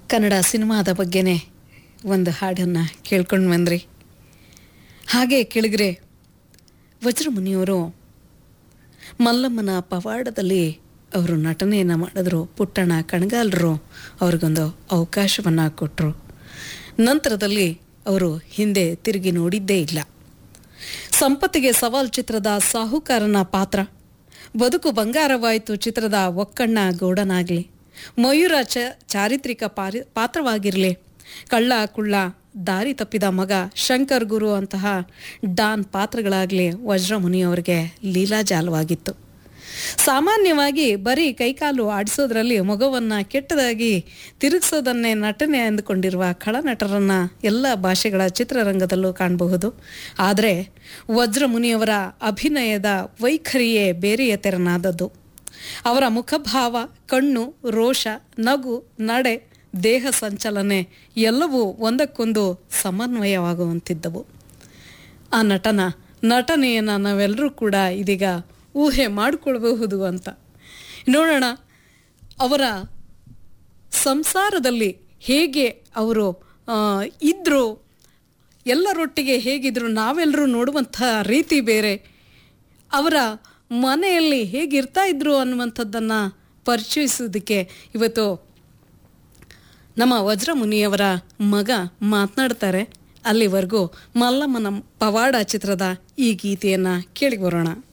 ಕನ್ನಡ ಸಿನಿಮಾದ ಬಗ್ಗೆನೇ ಒಂದು ಹಾಡನ್ನು ಕೇಳ್ಕೊಂಡು ಬಂದ್ರಿ ಹಾಗೆ ಕೇಳಿದ್ರೆ ವಜ್ರಮುನಿಯವರು ಮಲ್ಲಮ್ಮನ ಪವಾಡದಲ್ಲಿ ಅವರು ನಟನೆಯನ್ನು ಮಾಡಿದ್ರು ಪುಟ್ಟಣ ಕಣಗಾಲರು ಅವ್ರಿಗೊಂದು ಅವಕಾಶವನ್ನು ಕೊಟ್ಟರು ನಂತರದಲ್ಲಿ ಅವರು ಹಿಂದೆ ತಿರುಗಿ ನೋಡಿದ್ದೇ ಇಲ್ಲ ಸಂಪತ್ತಿಗೆ ಸವಾಲ್ ಚಿತ್ರದ ಸಾಹುಕಾರನ ಪಾತ್ರ ಬದುಕು ಬಂಗಾರವಾಯಿತು ಚಿತ್ರದ ಒಕ್ಕಣ್ಣ ಗೌಡನಾಗಲಿ ಮಯೂರ ಚ ಚಾರಿತ್ರಿಕ ಪಾರಿ ಪಾತ್ರವಾಗಿರಲಿ ಕಳ್ಳ ಕುಳ್ಳ ದಾರಿ ತಪ್ಪಿದ ಮಗ ಶಂಕರ್ ಗುರು ಅಂತಹ ಡಾನ್ ಪಾತ್ರಗಳಾಗಲಿ ವಜ್ರಮುನಿ ಅವರಿಗೆ ಲೀಲಾಜಾಲವಾಗಿತ್ತು ಸಾಮಾನ್ಯವಾಗಿ ಬರೀ ಕೈಕಾಲು ಆಡಿಸೋದ್ರಲ್ಲಿ ಮಗುವನ್ನ ಕೆಟ್ಟದಾಗಿ ತಿರುಗಿಸೋದನ್ನೇ ನಟನೆ ಅಂದುಕೊಂಡಿರುವ ಖಳನಟರನ್ನ ಎಲ್ಲ ಭಾಷೆಗಳ ಚಿತ್ರರಂಗದಲ್ಲೂ ಕಾಣಬಹುದು ಆದರೆ ವಜ್ರಮುನಿಯವರ ಅಭಿನಯದ ವೈಖರಿಯೇ ಬೇರೆಯ ತೆರನಾದದ್ದು ಅವರ ಮುಖಭಾವ ಕಣ್ಣು ರೋಷ ನಗು ನಡೆ ದೇಹ ಸಂಚಲನೆ ಎಲ್ಲವೂ ಒಂದಕ್ಕೊಂದು ಸಮನ್ವಯವಾಗುವಂತಿದ್ದವು ಆ ನಟನ ನಟನೆಯನ್ನು ನಾವೆಲ್ಲರೂ ಕೂಡ ಇದೀಗ ಊಹೆ ಮಾಡಿಕೊಳ್ಬಹುದು ಅಂತ ನೋಡೋಣ ಅವರ ಸಂಸಾರದಲ್ಲಿ ಹೇಗೆ ಅವರು ಇದ್ದರು ಎಲ್ಲರೊಟ್ಟಿಗೆ ಹೇಗಿದ್ರು ನಾವೆಲ್ಲರೂ ನೋಡುವಂಥ ರೀತಿ ಬೇರೆ ಅವರ ಮನೆಯಲ್ಲಿ ಹೇಗಿರ್ತಾ ಇದ್ರು ಅನ್ನುವಂಥದ್ದನ್ನು ಪರಿಚಯಿಸೋದಕ್ಕೆ ಇವತ್ತು ನಮ್ಮ ವಜ್ರಮುನಿಯವರ ಮಗ ಮಾತನಾಡ್ತಾರೆ ಅಲ್ಲಿವರೆಗೂ ಮಲ್ಲಮ್ಮನ ಪವಾಡ ಚಿತ್ರದ ಈ ಗೀತೆಯನ್ನು ಕೇಳಿ ಬರೋಣ